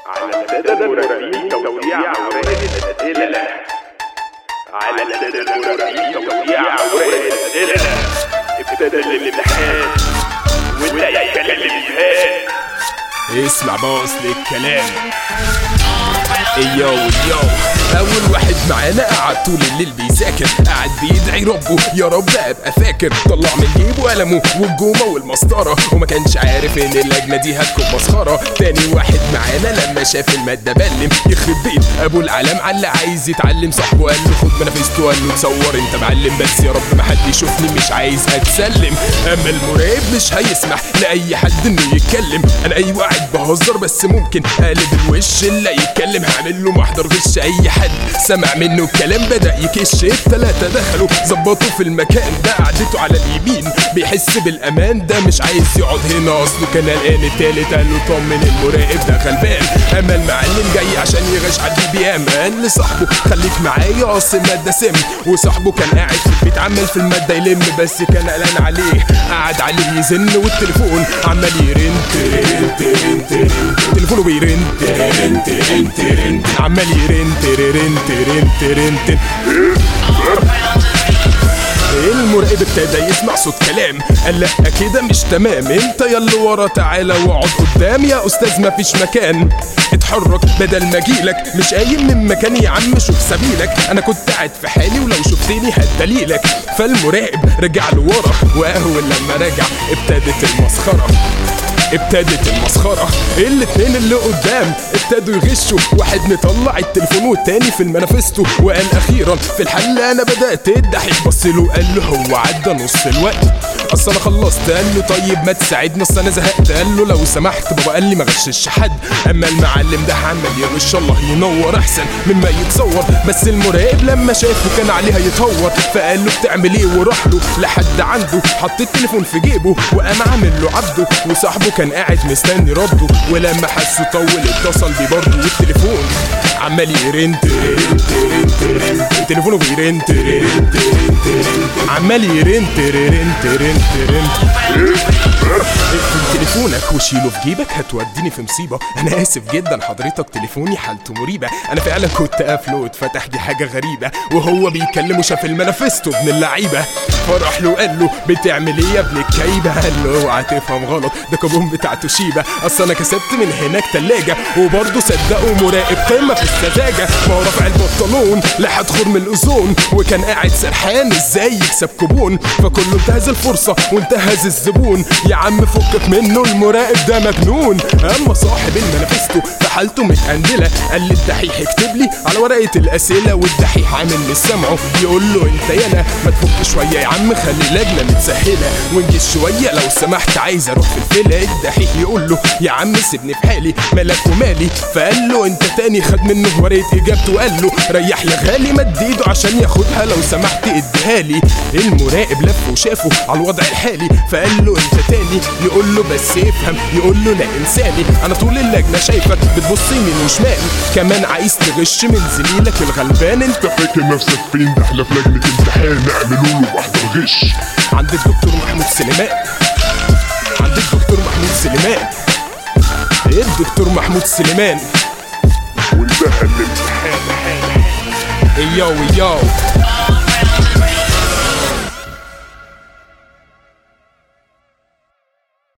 على السادة المراقبين توزيع أوراق الأسئلة على السادة المراقبين توزيع أوراق الأسئلة ابتدى الامتحان وابدأ يا كلام الامتحان اسمع باص للكلام يو يو اول واحد معانا قعد طول الليل بيذاكر قاعد بيدعي ربه يا رب ابقى فاكر طلع من جيبه قلمه والجومه والمسطره وما كانش عارف ان اللجنه دي هتكون مسخره تاني واحد معانا لما شاف الماده بلم يخرب بيت ابو العلام على اللي عايز يتعلم صاحبه قال له خد منافسته قال له تصور انت معلم بس يا رب ما حد يشوفني مش عايز اتسلم اما المراقب مش هيسمح لاي حد انه يتكلم انا ايوه قاعد بهزر بس ممكن اقلب الوش اللي يتكلم هعمل له محضر غش اي حد سمع منه الكلام بدا يكش التلاته دخلوا ظبطوا في المكان ده قعدته على اليمين بيحس بالامان ده مش عايز يقعد هنا اصله كان قلقان التالت قال له طمن المراقب ده غلبان اما المعلم جاي عشان يغش على البي بي ام قال لصاحبه خليك معايا اصل الماده سم وصاحبه كان قاعد في البيت عمال في الماده يلم بس كان قلقان عليه قعد عليه يزن والتليفون عمال يرن ترن ترن ترن تليفونه بيرن ترن ترن ترن عمال يرن ترن ترن ترن ترن المراقب ابتدى يسمع صوت كلام قال لا كده مش تمام انت يلا ورا تعالى واقعد قدام يا استاذ مفيش مكان اتحرك بدل ما اجيلك مش قايم من مكاني يا عم شوف سبيلك انا كنت قاعد في حالي ولو شفتني هات دليلك فالمراقب رجع لورا واول لما رجع ابتدت المسخره ابتدت المسخرة الاتنين اللي قدام ابتدوا يغشوا واحد مطلع التليفون والتاني في المنافسته وقال اخيرا في الحل انا بدأت الضحك بص له قال له هو عدى نص الوقت اصل انا خلصت قال له طيب ما تساعدني اصل انا زهقت قال له لو سمحت بابا قال لي ما غشش حد اما المعلم ده عمال يغش الله ينور احسن مما يتصور بس المراقب لما شافه كان عليها يتهور فقال له بتعمل ايه وراح له لحد عنده حط التليفون في جيبه وقام عامل له عبده وصاحبه كان قاعد مستني رده ولما حسه طول اتصل بيه برضه والتليفون عمال يرن ترن ترن ترن تليفونه بيرن ترن ترن ترن عمال يرن ترن ترن ترن اقفل تليفونك وشيله في جيبك هتوديني في مصيبة أنا آسف جدا حضرتك تليفوني حالته مريبة أنا فعلا كنت قافله واتفتح دي حاجة غريبة وهو بيكلمه شاف المنافسته ابن اللعيبة فراح له قال له بتعمل ايه يا ابن الكايبة قال له اوعى تفهم غلط ده كابون بتاع توشيبا أصل أنا كسبت من هناك تلاجة وبرضه صدقوا مراقب قمة في السذاجة ما هو رافع البنطلون لحد خرم الأوزون وكان قاعد سرحان ازاي يكسب كوبون فكله انتهز الفرصة وانتهز الزبون يا عم فكك منه المراقب ده مجنون اما صاحب المنافسته في حالته متقندله قال لي الدحيح اكتب لي على ورقه الاسئله والدحيح عامل مش سامعه يقول له انت يانا ما تفك شويه يا عم خلي اللجنه متسهله وانجز شويه لو سمحت عايز اروح في الفيلا الدحيح يقول له يا عم سيبني في حالي مالك ومالي فقال له انت تاني خد منه ورقه اجابته وقال له ريح يا غالي مد ايده عشان ياخدها لو سمحت اديها لي المراقب لف وشافه على الوضع الحالي فقال له انت تاني يقول له بس افهم يقول له لا انساني انا طول اللجنه شايفك بتبص يمين وشمال كمان عايز تغش من زميلك الغلبان انت فاكر نفسك فين ده احنا في لجنة امتحان نعملوا له محضر غش عند الدكتور محمود سليمان عند الدكتور محمود سليمان ايه الدكتور محمود سليمان وانتهى الامتحان يو يو